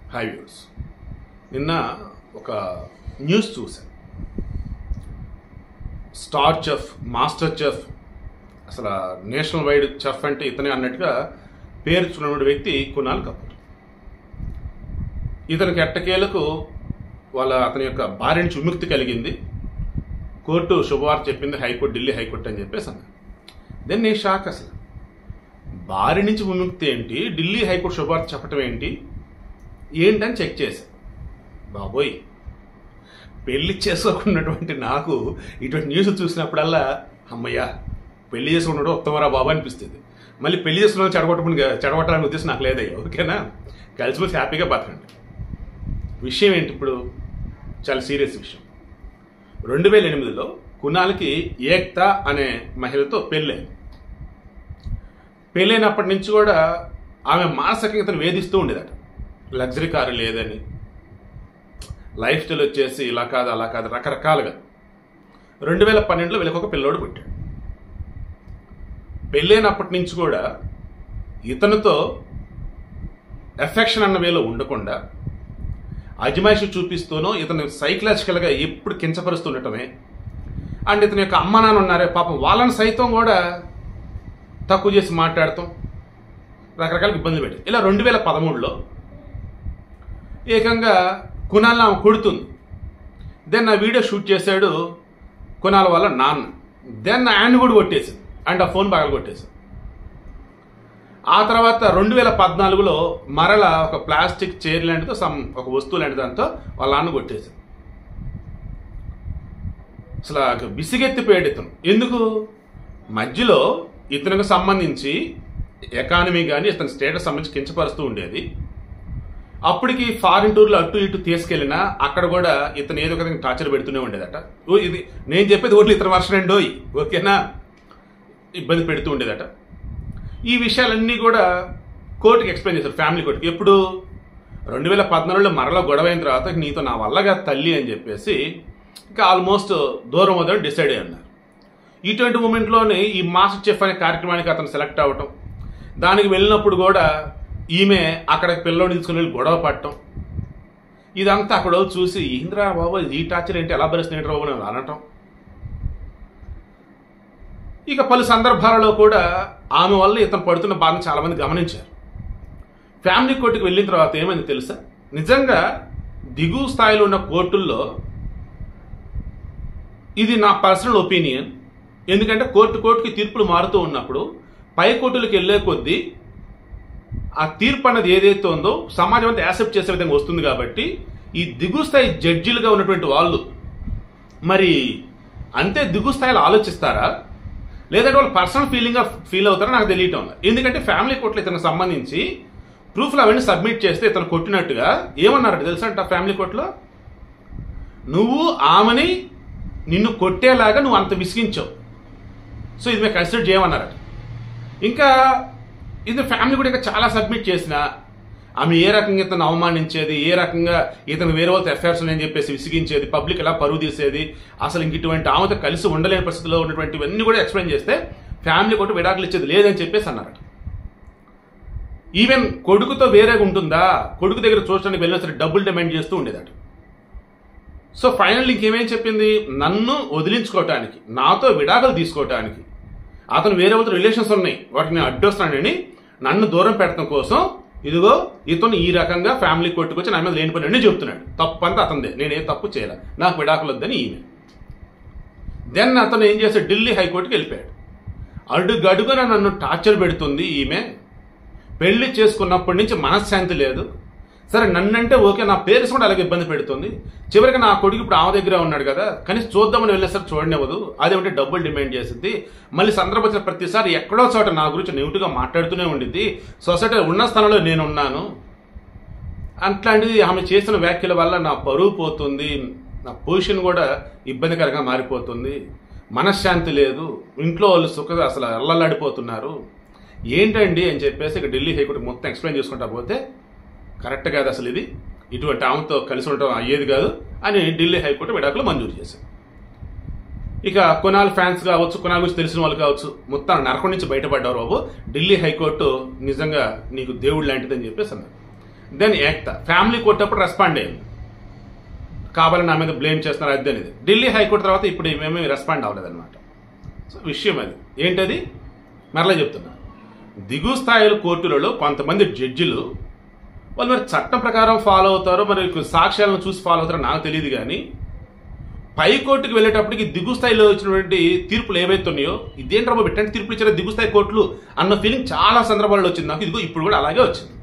High views నిన్న ఒక news చూశాను స్టార్ చెఫ్ మాస్టర్ చెఫ్ అసలు నేషనల్ వైడ్ చెఫ్ అంటే ఇతనే అన్నట్టుగా పేరు చూడని వ్యక్తి కునాల్ కపూర్ ఇతనికి ఎట్టకేలకు వాళ్ళ అతని యొక్క భార్య నుంచి విముక్తి కలిగింది కోర్టు శుభవార్త చెప్పింది హైకోర్టు ఢిల్లీ హైకోర్టు అని చెప్పేసి అన్నారు దెన్ నేను షాక్ అసలు భార్య నుంచి విముక్తి ఏంటి ఢిల్లీ హైకోర్టు శుభవార్త చెప్పటం ఏంటి ఏంటని చెక్ చేశాను బాబోయ్ పెళ్లి చేసుకోకున్నటువంటి నాకు ఇటువంటి న్యూస్ చూసినప్పుడల్లా అమ్మయ్యా పెళ్లి చేసుకున్నాడు ఉత్తమరా బాబు అనిపిస్తుంది మళ్ళీ పెళ్లి చేసుకున్న చెడగొట్టమని చెడగొట్టాలని ఉద్దేశం నాకు లేదయ్యా ఓకేనా కలిసిమెలిసి హ్యాపీగా బతకండి విషయం ఏంటి ఇప్పుడు చాలా సీరియస్ విషయం రెండు వేల ఎనిమిదిలో కునాల్కి ఏక్తా అనే మహిళతో పెళ్ళైంది పెళ్ళైనప్పటి నుంచి కూడా ఆమె మానసికంగా ఇతను వేధిస్తూ ఉండేదట లగ్జరీ కారు లేదని లైఫ్ స్టైల్ వచ్చేసి ఇలా కాదు అలా కాదు రకరకాలుగా రెండు వేల పన్నెండులో వీళ్ళకి ఒక పిల్లోడు పుట్టాడు పెళ్ళైనప్పటి నుంచి కూడా ఇతనితో ఎఫెక్షన్ అన్న వేలో ఉండకుండా అజమాయిషి చూపిస్తూనో ఇతను సైకలాజికల్గా ఎప్పుడు కించపరుస్తుండటమే అండ్ ఇతని యొక్క అమ్మ నాన్న ఉన్నారే పాపం వాళ్ళని సైతం కూడా తక్కువ చేసి మాట్లాడటం రకరకాల ఇబ్బందులు పెట్టి ఇలా రెండు వేల పదమూడులో ఏకంగా కునాల్ ఆమె కొడుతుంది దెన్ ఆ వీడియో షూట్ చేశాడు కునాల్ వాళ్ళ నాన్న దెన్ ఆయన కూడా కొట్టేసింది అండ్ ఆ ఫోన్ బాగా కొట్టేసింది ఆ తర్వాత రెండు వేల పద్నాలుగులో మరల ఒక ప్లాస్టిక్ చైర్ లాంటిదో సమ్ ఒక వస్తువు లాంటి దాంతో వాళ్ళ నాన్న కొట్టేసింది అసలు విసిగెత్తిపోయాడు ఇతను ఎందుకు మధ్యలో ఇతనికి సంబంధించి ఎకానమీ కానీ ఇతని స్టేటస్ సంబంధించి కించపరుస్తూ ఉండేది అప్పటికి ఫారిన్ టూర్లో అటు ఇటు తీసుకెళ్ళినా అక్కడ కూడా ఇతను ఏదో ఒక విధంగా టార్చర్ పెడుతూనే ఉండేదట ఓ ఇది నేను చెప్పేది ఓన్లీ ఇతని వర్షన్ అండోయ్ ఓకేనా ఇబ్బంది పెడుతూ ఉండేదట ఈ విషయాలన్నీ కూడా కోర్టుకి ఎక్స్ప్లెయిన్ చేశారు ఫ్యామిలీ కోర్టుకి ఎప్పుడు రెండు వేల పద్నాలుగులో మరలా గొడవ అయిన తర్వాత నీతో నా వల్లగా తల్లి అని చెప్పేసి ఇంకా ఆల్మోస్ట్ దూరం వద్దని డిసైడ్ అయ్యి అన్నారు ఇటువంటి మూమెంట్లోనే ఈ మాస్టర్ చెఫ్ అనే కార్యక్రమానికి అతను సెలెక్ట్ అవ్వటం దానికి వెళ్ళినప్పుడు కూడా ఈమె అక్కడ పిల్లోని తీసుకుని వెళ్ళి గొడవ పడటం ఇదంతా అక్కడ చూసి ఏంద్రా బాబు ఈ టార్చర్ ఏంటి ఎలా భరిస్తున్నట్టు బాబు అని అనటం ఇక పలు సందర్భాలలో కూడా ఆమె వల్ల ఇతను పడుతున్న బాధను చాలా మంది గమనించారు ఫ్యామిలీ కోర్టుకు వెళ్ళిన తర్వాత ఏమైంది తెలుసా నిజంగా దిగువ స్థాయిలో ఉన్న కోర్టుల్లో ఇది నా పర్సనల్ ఒపీనియన్ ఎందుకంటే కోర్టు కోర్టుకి తీర్పులు మారుతూ ఉన్నప్పుడు పై కోర్టులకు వెళ్లే కొద్దీ ఆ తీర్పు అన్నది ఏదైతే ఉందో సమాజం అంతా యాక్సెప్ట్ చేసే విధంగా వస్తుంది కాబట్టి ఈ దిగు స్థాయి జడ్జిలుగా ఉన్నటువంటి వాళ్ళు మరి అంతే దిగు స్థాయిలో ఆలోచిస్తారా లేదంటే వాళ్ళు పర్సనల్ ఫీలింగ్గా ఫీల్ అవుతారో నాకు తెలియటం లేదు. ఎందుకంటే ఫ్యామిలీ కోర్టులో ఇతనికి సంబంధించి ప్రూఫ్లు అవన్నీ సబ్మిట్ చేస్తే ఇతను కొట్టినట్టుగా ఏమన్నారట తెలుసా అంట ఫ్యామిలీ కోర్టులో నువ్వు ఆమెని నిన్ను కొట్టేలాగా నువ్వు అంత విసిగించావు సో ఇది మేము కన్సిడర్ చేయమన్నారట ఇంకా ఇది ఫ్యామిలీ కూడా ఇంకా చాలా సబ్మిట్ చేసిన ఆమె ఏ రకంగా ఇతను అవమానించేది ఏ రకంగా ఇతను వేరే వాళ్ళతో ఎఫ్ఐఆర్స్ అని చెప్పేసి విసిగించేది పబ్లిక్ ఎలా పరువు తీసేది అసలు ఇంక ఇటువంటి ఆమెతో కలిసి ఉండలేని పరిస్థితిలో ఉన్నటువంటివన్నీ కూడా ఎక్స్ప్లెయిన్ చేస్తే ఫ్యామిలీ కొట్టు విడాకులు ఇచ్చేది లేదని చెప్పేసి అన్నారట ఈవెన్ కొడుకుతో వేరేగా ఉంటుందా కొడుకు దగ్గర చూడడానికి వెళ్ళినా సరే డబ్బులు డిమాండ్ చేస్తూ ఉండేదట సో ఫైనల్ ఇంకేమేం చెప్పింది నన్ను వదిలించుకోవటానికి నాతో విడాకులు తీసుకోవటానికి అతను వేరే వాళ్ళతో రిలేషన్స్ ఉన్నాయి వాటిని నేను అడ్డొస్తానని నన్ను దూరం పెట్టడం కోసం ఇదిగో ఇతను ఈ రకంగా ఫ్యామిలీ కొట్టుకొచ్చి నా మీద లేని పని అన్నీ చెప్తున్నాడు తప్పు అంతా అతనిదే నేనే తప్పు చేయలే నాకు విడాకులు వద్దని ఈమె దెన్ అతను ఏం చేశాడు ఢిల్లీ హైకోర్టుకి వెళ్ళిపోయాడు అడుగడుగున నన్ను టార్చర్ పెడుతుంది ఈమె పెళ్లి చేసుకున్నప్పటి నుంచి మనశ్శాంతి లేదు సరే నన్నంటే ఓకే నా పేరెంట్స్ కూడా అలాగే ఇబ్బంది పెడుతుంది చివరికి నా కొడుకు ఇప్పుడు ఆమె దగ్గర ఉన్నాడు కదా కనీసం చూద్దామని వెళ్ళేసరి చూడనివ్వదు అదేమంటే డబ్బులు డిమాండ్ చేసింది మళ్ళీ సందర్భం వచ్చిన ప్రతిసారి ఎక్కడో చోట నా గురించి నెగిటివ్గా మాట్లాడుతూనే ఉండిద్ది సొసైటీలో ఉన్న స్థానంలో నేను ఉన్నాను అట్లాంటిది ఆమె చేసిన వ్యాఖ్యల వల్ల నా పరువు పోతుంది నా పొజిషన్ కూడా ఇబ్బందికరంగా మారిపోతుంది మనశ్శాంతి లేదు ఇంట్లో వాళ్ళు సుఖ అసలు అల్లల్లాడిపోతున్నారు ఏంటండి అని చెప్పేసి ఇక ఢిల్లీ హైకోర్టు మొత్తం ఎక్స్ప్లెయిన్ చేసుకుంటా పోతే కరెక్ట్ కాదు అసలు ఇది ఇటువంటి ఆమెతో కలిసి ఉండటం అయ్యేది కాదు అని ఢిల్లీ హైకోర్టు విడాకులు మంజూరు చేసింది ఇక కొనాల్ ఫ్యాన్స్ కావచ్చు కొనాల్ గురించి తెలిసిన వాళ్ళు కావచ్చు మొత్తం నరకం నుంచి బయటపడ్డారు బాబు ఢిల్లీ హైకోర్టు నిజంగా నీకు దేవుడు లాంటిదని చెప్పేసి అన్నారు దెన్ ఏక్తా ఫ్యామిలీ కోర్టు అప్పుడు రెస్పాండ్ అయింది కావాలని నా మీద బ్లేమ్ చేస్తున్నారు అది అనేది ఢిల్లీ హైకోర్టు తర్వాత ఇప్పుడు మేమేమి రెస్పాండ్ అవ్వలేదు అనమాట సో విషయం అది ఏంటది మరలా చెప్తున్నా దిగువ స్థాయిల కోర్టులలో కొంతమంది జడ్జిలు వాళ్ళు మరి చట్టం ప్రకారం ఫాలో అవుతారో మరి సాక్ష్యాలను చూసి ఫాలో అవుతారో నాకు తెలియదు కానీ పై కోర్టుకి వెళ్ళేటప్పటికి దిగు స్థాయిలో వచ్చినటువంటి తీర్పులు ఏవైతే ఉన్నాయో ఇదేంట్రా బాబు ఎట్లాంటి తీర్పులు ఇచ్చారో దిగు స్థాయి కోర్టులు అన్న ఫీలింగ్ చాలా సందర్భాల్లో వచ్చింది నాకు ఇదిగో ఇప్పుడు కూడా అలాగే వచ్చింది